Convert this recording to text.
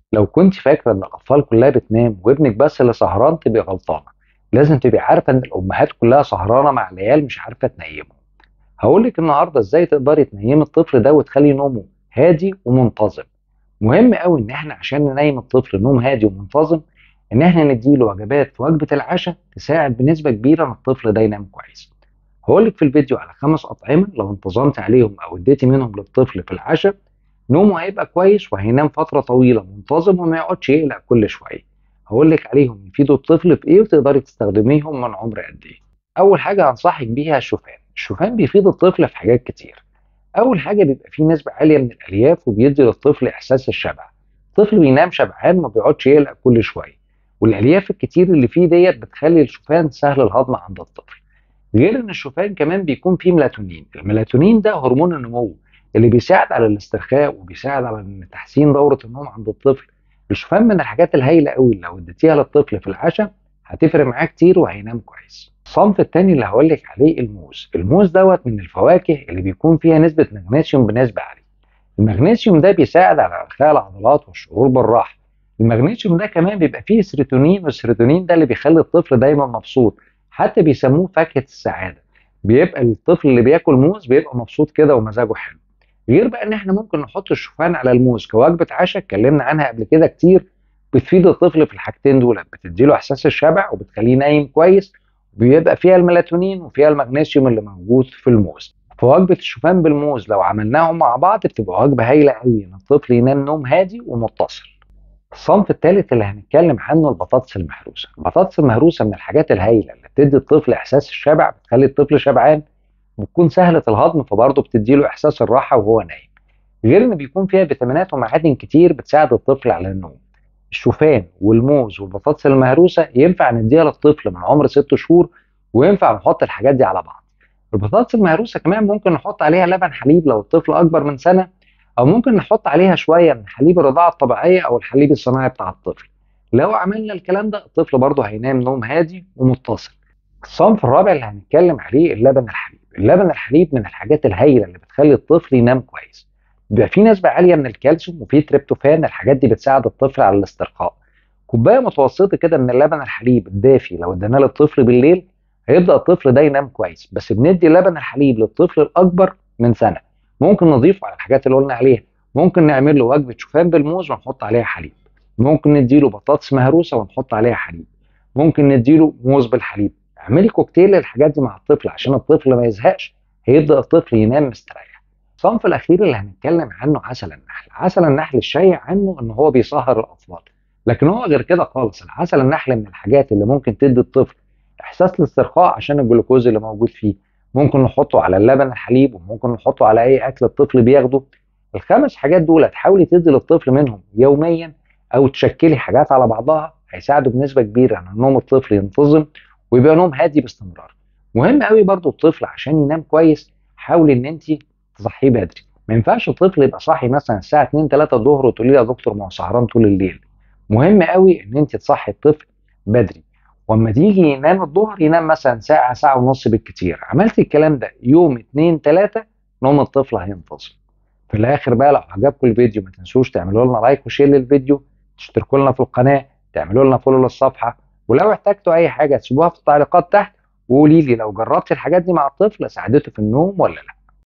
لو كنت فاكرة إن الأطفال كلها بتنام وابنك بس اللي سهران تبقي غلطانة لازم تبقي عارفة إن الأمهات كلها سهرانة مع العيال مش عارفة تنيمهم هقولك النهاردة إزاي تقدري تنيمي الطفل ده وتخلي نومه هادي ومنتظم مهم قوي إن إحنا عشان ننيم الطفل نوم هادي ومنتظم إن إحنا نديله وجبات في وجبة العشاء تساعد بنسبة كبيرة إن الطفل ده ينام كويس هقولك في الفيديو على خمس أطعمة لو انتظمت عليهم أو اديتي منهم للطفل في العشاء نومه هيبقى كويس وهينام فترة طويلة منتظم وما يقعدش يقلق كل شوية هقول لك عليهم يفيدوا الطفل في ايه وتقدري تستخدميهم من عمر قد ايه اول حاجة هنصحك بيها الشوفان الشوفان بيفيد الطفل في حاجات كتير اول حاجة بيبقى فيه نسبة عالية من الالياف وبيدي للطفل احساس الشبع الطفل بينام شبعان ما بيقعدش يقلق كل شوية والالياف الكتير اللي فيه ديت بتخلي الشوفان سهل الهضم عند الطفل غير ان الشوفان كمان بيكون فيه ميلاتونين الميلاتونين ده هرمون النمو اللي بيساعد على الاسترخاء وبيساعد على تحسين دورة النوم عند الطفل الشوفان من الحاجات الهايلة قوي لو اديتيها للطفل في العشاء هتفرق معاه كتير وهينام كويس الصنف التاني اللي هقول لك عليه الموز الموز دوت من الفواكه اللي بيكون فيها نسبة مغنيسيوم بنسبة عالية المغنيسيوم ده بيساعد على ارخاء العضلات والشعور بالراحة المغنيسيوم ده كمان بيبقى فيه سيروتونين والسيروتونين ده اللي بيخلي الطفل دايما مبسوط حتى بيسموه فاكهة السعادة بيبقى الطفل اللي بياكل موز بيبقى مبسوط كده ومزاجه حلو غير بقى ان احنا ممكن نحط الشوفان على الموز كوجبه عشاء اتكلمنا عنها قبل كده كتير بتفيد الطفل في الحاجتين دول بتديله احساس الشبع وبتخليه نايم كويس وبيبقى فيها الميلاتونين وفيها المغنيسيوم اللي موجود في الموز فوجبه الشوفان بالموز لو عملناهم مع بعض بتبقى وجبه هايله قوي ان الطفل ينام نوم هادي ومتصل الصنف الثالث اللي هنتكلم عنه البطاطس المهروسه البطاطس المهروسه من الحاجات الهايله اللي بتدي الطفل احساس الشبع بتخلي الطفل شبعان بتكون سهله الهضم فبرضه بتديله احساس الراحه وهو نايم غير ان بيكون فيها فيتامينات ومعادن كتير بتساعد الطفل على النوم الشوفان والموز والبطاطس المهروسه ينفع نديها للطفل من عمر ست شهور وينفع نحط الحاجات دي على بعض البطاطس المهروسه كمان ممكن نحط عليها لبن حليب لو الطفل اكبر من سنه او ممكن نحط عليها شويه من حليب الرضاعه الطبيعيه او الحليب الصناعي بتاع الطفل لو عملنا الكلام ده الطفل برضه هينام نوم هادي ومتصل الصنف الرابع اللي هنتكلم عليه اللبن الحليب اللبن الحليب من الحاجات الهايله اللي بتخلي الطفل ينام كويس بيبقى فيه نسبه عاليه من الكالسيوم وفيه تريبتوفان الحاجات دي بتساعد الطفل على الاسترخاء كوبايه متوسطه كده من اللبن الحليب الدافي لو اديناه للطفل بالليل هيبدا الطفل ده ينام كويس بس بندي لبن الحليب للطفل الاكبر من سنه ممكن نضيفه على الحاجات اللي قلنا عليها ممكن نعمل له وجبه شوفان بالموز ونحط عليها حليب ممكن نديله بطاطس مهروسه ونحط عليها حليب ممكن نديله موز بالحليب اعملي كوكتيل للحاجات دي مع الطفل عشان الطفل ما يزهقش هيبدا الطفل ينام مستريح الصنف الاخير اللي هنتكلم عنه عسل النحل عسل النحل الشائع عنه ان هو بيسهر الاطفال لكن هو غير كده خالص العسل النحل من الحاجات اللي ممكن تدي الطفل احساس الاسترخاء عشان الجلوكوز اللي موجود فيه ممكن نحطه على اللبن الحليب وممكن نحطه على اي اكل الطفل بياخده الخمس حاجات دول تحاولي تدي للطفل منهم يوميا او تشكلي حاجات على بعضها هيساعدوا بنسبه كبيره ان نوم الطفل ينتظم ويبقى نوم هادي باستمرار مهم قوي برضو الطفل عشان ينام كويس حاولي ان انت تصحيه بدري ما ينفعش الطفل يبقى صاحي مثلا الساعه 2 3 الظهر وتقولي له يا دكتور ما هو سهران طول الليل مهم قوي ان انت تصحي الطفل بدري واما تيجي ينام الظهر ينام مثلا ساعه ساعه ونص بالكتير عملت الكلام ده يوم 2 3 نوم الطفل هينتظم في الاخر بقى لو عجبكم الفيديو ما تنسوش تعملوا لنا لايك وشير للفيديو تشتركوا لنا في القناه تعملوا لنا فولو للصفحه ولو احتجتوا اي حاجه تسيبوها في التعليقات تحت وقولي لي لو جربت الحاجات دي مع الطفل ساعدته في النوم ولا لا